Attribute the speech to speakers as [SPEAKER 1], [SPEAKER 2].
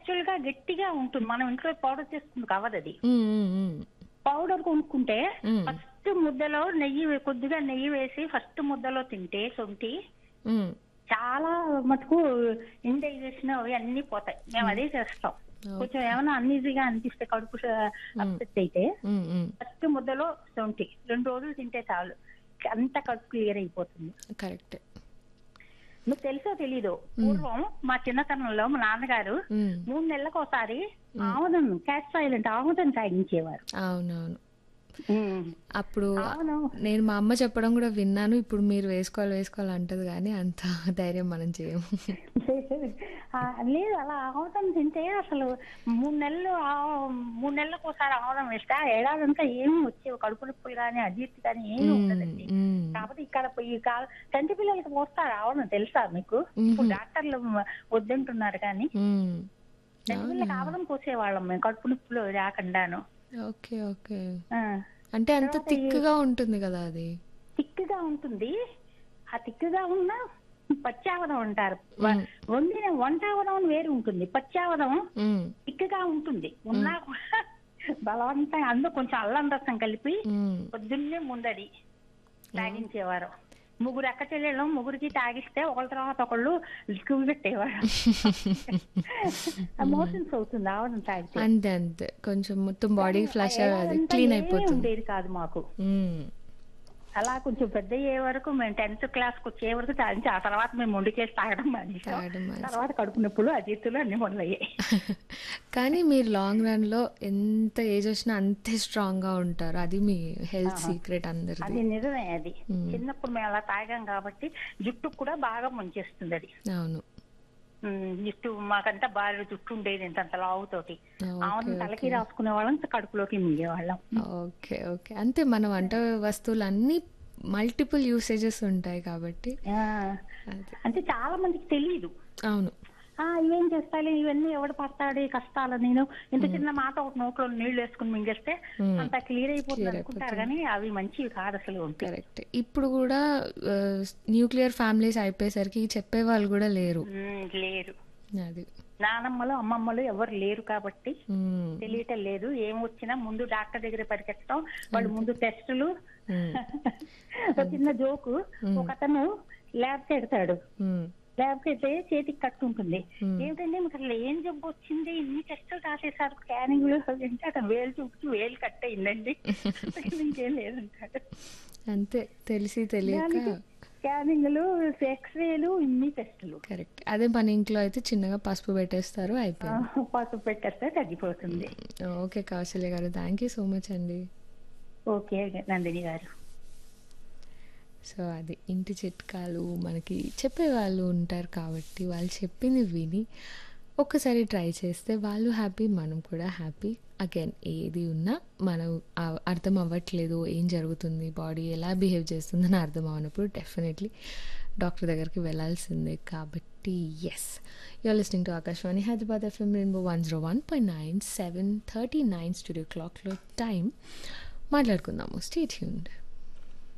[SPEAKER 1] Actual గా గట్టిగా ఉంటుంది మనం ఇంట్లో పౌడర్ చేసుకుంది కావదు అది
[SPEAKER 2] ఉమ్, ఉమ్, ఉమ్.
[SPEAKER 1] పౌడర్ కొనుక్కుంటే
[SPEAKER 2] మ్మ్.
[SPEAKER 1] ఫస్ట్ ముద్దలో నెయ్యి వే- కొద్దిగా నెయ్యి వేసి ఫస్ట్ ముద్దలో తింటే సొంటి
[SPEAKER 2] ఉమ్.
[SPEAKER 1] చాలా మటుకు ఇండైజెషన్ అవి అన్ని పోతాయి మేము అదే చేస్తాం కొంచెం ఏమైనా అన్ఈజీగా అనిపిస్తే కడుపు అప్సెట్ అయితే
[SPEAKER 2] ఉమ్, ఉమ్.
[SPEAKER 1] ఫస్ట్ ముద్దలో సొంటి రెండు రోజులు తింటే చాలు అంత కడుపు క్లియర్ అయిపోతుంది
[SPEAKER 2] కరెక్ట్
[SPEAKER 1] మీకు తెలుసో తెలీదో పూర్వం మా చిన్నతనంలో మా నాన్నగారు
[SPEAKER 2] ఉమ్.
[SPEAKER 1] మూడు నెలలకు ఒకసారి ఆముదం క్యాట్ సైలెంట్ ఆముదం తాగించేవారు
[SPEAKER 2] అవునవును అప్పుడు
[SPEAKER 1] అవును
[SPEAKER 2] నేను మా అమ్మ చెప్పడం కూడా విన్నాను ఇప్పుడు మీరు వేసుకోవాలి వేసుకోవాలి అంటది కానీ అంత ధైర్యం మనం చేయము
[SPEAKER 1] ఆ, లేదు అలా ఆముదం తింటే అసలు మూడు నెలలు ఆ- మూడు నెలలకు ఒకసారి ఆముదం వేస్తే ఆ ఏడాదంతా ఏమి వచ్చేవి కడుపు నొప్పులు కానీ అజీర్తి కానీ ఏమి ఉండదండి
[SPEAKER 2] ఉమ్.
[SPEAKER 1] కాకపోతే ఇక్కడ ఈ కాల చంటి పిల్లలకి పోస్తారు అవును తెలుసా మీకు ఇప్పుడు డాక్టర్లు వద్దంటున్నారు కానీ
[SPEAKER 2] ఉమ్.
[SPEAKER 1] చంటి పిల్లలకి ఆవదం పోసేవాళ్ళం మేము కడుపు నొప్పులు రాకుండాను
[SPEAKER 2] ఓకే ఓకే
[SPEAKER 1] ఆ.
[SPEAKER 2] అంటే అంత థిక్గా ఉంటుంది కదా అది
[SPEAKER 1] తిక్కుగా ఉంటుంది ఆ తిక్కుగా ఉన్న పచ్చావదం అంటారు వ- వండిన వంటావదం అని వేరు ఉంటుంది పచ్చావదం
[SPEAKER 2] ఉమ్.
[SPEAKER 1] తిక్కుగా ఉంటుంది ఉన్నా కూడా బలవంతంగా అందులో కొంచెం అల్లం రసం కలిపి
[SPEAKER 2] ఉమ్.
[SPEAKER 1] పొద్దున్నే ముందడి తాగించేవారు ముగ్గురు అక్క చెల్లెళ్ళు ముగ్గురికి తాగిస్తే ఒకళ్ళ తర్వాత ఒకళ్ళు లిక్విడ్ పెట్టేవారు మోషన్స్ అవుతుంది ఆవదం తాగితే
[SPEAKER 2] అంతే అంతే కొంచెం మొత్తం బాడీ ఫ్లష్ అది
[SPEAKER 1] ఏదంతా
[SPEAKER 2] క్లీన్
[SPEAKER 1] ఏమీ
[SPEAKER 2] అయిపోతుంది
[SPEAKER 1] ఉండేది కాదు మాకు
[SPEAKER 2] ఉమ్.
[SPEAKER 1] అలా కొంచెం పెద్ద అయ్యే వరకు మేము టెన్త్ క్లాస్ కి వచ్చే వరకు తాగించి ఆ తర్వాత మేము మొండికేసి తాగడం మానేసాం
[SPEAKER 2] తాగడం మానేసాం.
[SPEAKER 1] తర్వాత కడుపు నొప్పులు అజీర్తులు అన్ని మొదలయ్యాయి
[SPEAKER 2] కానీ మీరు లాంగ్ రన్ లో ఎంత ఏజ్ వచ్చినా అంతే స్ట్రాంగ్ గా ఉంటారు అది మీ హెల్త్ సీక్రెట్ అందరిది
[SPEAKER 1] అది నిజమే అది చిన్నప్పుడు మేము అలా తాగాం కాబట్టి జుట్టుకు కూడా బాగా ముంచేస్తుంది అది
[SPEAKER 2] అవును
[SPEAKER 1] ఉమ్, జుట్టు మాకంతా బాగా జుట్టు ఉండేది ఇంత లావుతోటి
[SPEAKER 2] ఓకే,
[SPEAKER 1] ఆవును తలకి రాసుకునే వాళ్ళం కడుపులోకి మింగేవాళ్ళం
[SPEAKER 2] ఓకే ఓకే అంతే మన వంట వస్తువులు అన్ని మల్టిపుల్ యూసేజెస్ ఉంటాయి కాబట్టి
[SPEAKER 1] ఆ,
[SPEAKER 2] అది
[SPEAKER 1] అంటే చాలా మందికి తెలియదు
[SPEAKER 2] అవును
[SPEAKER 1] ఆ ఇవేం చేస్తాయి ఇవన్నీ ఎవడు పడతాడు ఈ కష్టాలు నేను ఇంత చిన్న మాట ఒక నోట్లో నీళ్లు వేసుకుని మింగేస్తే
[SPEAKER 2] మ్మ్.
[SPEAKER 1] అంత క్లియర్ అయిపోతుంది అనుకుంటారు కానీ అవి మంచివి కాదు అసలు
[SPEAKER 2] కరెక్ట్ ఇప్పుడు కూడా న్యూక్లియర్ ఫ్యామిలీస్ అయిపోయేసరికి చెప్పే వాళ్ళు కూడా లేరు
[SPEAKER 1] మ్మ్, లేరు
[SPEAKER 2] అది
[SPEAKER 1] నానమ్మలు అమ్మమ్మలు ఎవరు లేరు కాబట్టి
[SPEAKER 2] ఉమ్,
[SPEAKER 1] తెలియటం లేదు ఏం వచ్చినా ముందు డాక్టర్ దగ్గర పరిగెత్తడం వాళ్ళు ముందు టెస్టులు
[SPEAKER 2] ఉమ్,
[SPEAKER 1] ఒక చిన్న జోకు ఒక అతను ల్యాబ్ పెడతాడు
[SPEAKER 2] ఉమ్,
[SPEAKER 1] ల్యాబ్ అయితే చేతికి కట్టు ఉంటుంది ఏమిటండి మీకు అసలు ఏం జబ్బు వచ్చింది ఇన్ని టెస్టులు రాసేసారు స్కానింగ్ అంటే అతను వేలు చూపించి వేలు కట్ అయిందండి ఇంకేం లేదంటాడు
[SPEAKER 2] అంతే తెలిసి తెలియక
[SPEAKER 1] స్కానింగ్లు ఎక్స్రేలు ఇన్ని టెస్టులు
[SPEAKER 2] కరెక్ట్ అదే మన ఇంట్లో అయితే చిన్నగా పసుపు పెట్టేస్తారు అయిపోయింది
[SPEAKER 1] పసుపు పెట్టేస్తే తగ్గిపోతుంది
[SPEAKER 2] ఓకే కౌశల్య గారు థ్యాంక్ యూ సో మచ్ అండి
[SPEAKER 1] ఓకే నందిని గారు
[SPEAKER 2] సో అది ఇంటి చిట్కాలు మనకి చెప్పేవాళ్ళు ఉంటారు కాబట్టి వాళ్ళు చెప్పింది విని ఒక్కసారి ట్రై చేస్తే వాళ్ళు హ్యాపీ మనం కూడా హ్యాపీ అగైన్ ఏది ఉన్నా మనం ఆ- అర్థం అవ్వట్లేదు ఏం జరుగుతుంది బాడీ ఎలా బిహేవ్ చేస్తుందని అర్థం అవ్వనప్పుడు డెఫినెట్లీ డాక్టర్ దగ్గరికి వెళ్ళాల్సిందే కాబట్టి yes you're listening to Akashvani Hyderabad FM rainbow one zero one point nine seven thirty nine studio క్లాక్లో టైం మాట్లాడుకుందాము స్టే ట్యూన్డ్